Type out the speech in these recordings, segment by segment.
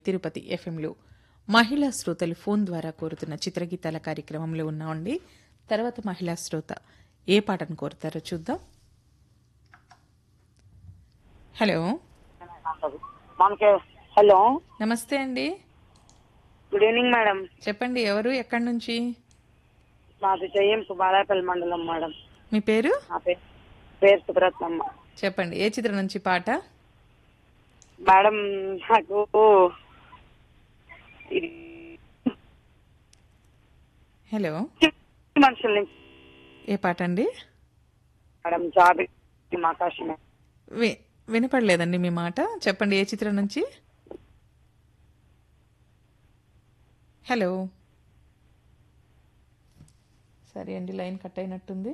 తిరుపతి ఎఫ్ఎంలో మహిళా శ్రోతలు ఫోన్ ద్వారా కోరుతున్న చిత్రగీతాల కార్యక్రమంలో ఉన్నామండి తర్వాత మహిళా శ్రోత ఏ పాటను కోరుతారో చూద్దాం హలో మనకి హలో నమస్తే అండి గుడ్ ఈవినింగ్ మేడం చెప్పండి ఎవరు ఎక్కడి నుంచి మాది జయంపు బాలాపల్లి మండలం మేడం మీ పేరు నా పేరు పేరు సుబ్రత్నమ్మ చెప్పండి ఏ చిత్రం నుంచి పాట మేడం నాకు ఇది హలో మనుషుల నుంచి ఏ పాట అండి మేడం జాబ్ ఆకాశం వి వినపడలేదండి మీ మాట చెప్పండి ఏ చిత్రం నుంచి హలో సరే అండి లైన్ కట్ అయినట్టుంది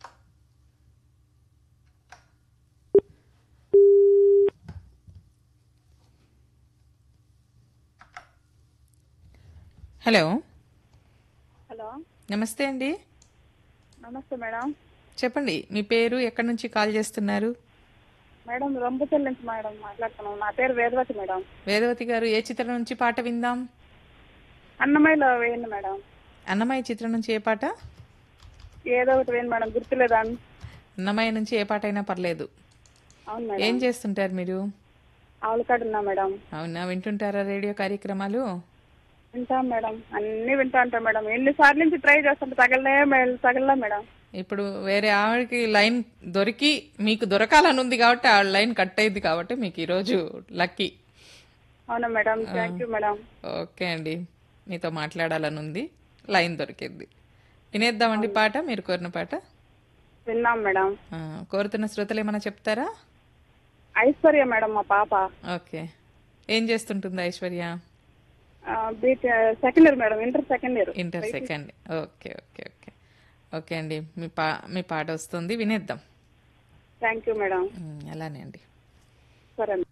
హలో హలో నమస్తే అండి నమస్తే మేడం చెప్పండి మీ పేరు ఎక్కడి నుంచి కాల్ చేస్తున్నారు మేడం రంబుచల్ నుంచి మేడం మాట్లాడుతున్నాం నా పేరు వేదవతి మేడం వేదవతి గారు ఏ చిత్రం నుంచి పాట విందాం అన్నమయ్యలో వేయండి మేడం అన్నమయ్య చిత్రం నుంచి ఏ పాట ఏదో ఒకటి వేయండి మేడం గుర్తులేదా అన్నమయ్య నుంచి ఏ పాట అయినా పర్లేదు అవును మేడం ఏం చేస్తుంటారు మీరు ఆవులకాడ ఉన్నా మేడం అవునా వింటుంటారా రేడియో కార్యక్రమాలు వింటాం మేడం అన్ని వింటా ఉంటాం మేడం ఎన్నిసార్లు నుంచి ట్రై చేస్తుంటే తగలనే మేడం తగలలే మేడం ఇప్పుడు వేరే ఆవిడకి లైన్ దొరికి మీకు దొరకాలని ఉంది కాబట్టి ఆ లైన్ కట్ అయింది కాబట్టి మీకు ఈరోజు లక్కీ అవునా madam thank you madam okay అండి మీతో మాట్లాడాలని ఉంది లైన్ దొరికింది వినేద్దామండి పాట మీరు కోరిన పాట విన్నాం మేడం ఆ, కోరుతున్న శ్రోతలు ఏమైనా చెప్తారా ఐశ్వర్య మేడం మా పాప ఓకే ఏం చేస్తుంటుంది ఐశ్వర్య బీట్ second year madam inter second year inter second okay okay okay okay అండి మీ పా మీ పాట వస్తుంది వినేద్దాం థ్యాంక్ యూ మేడం ఉమ్, అలానే అండి సరే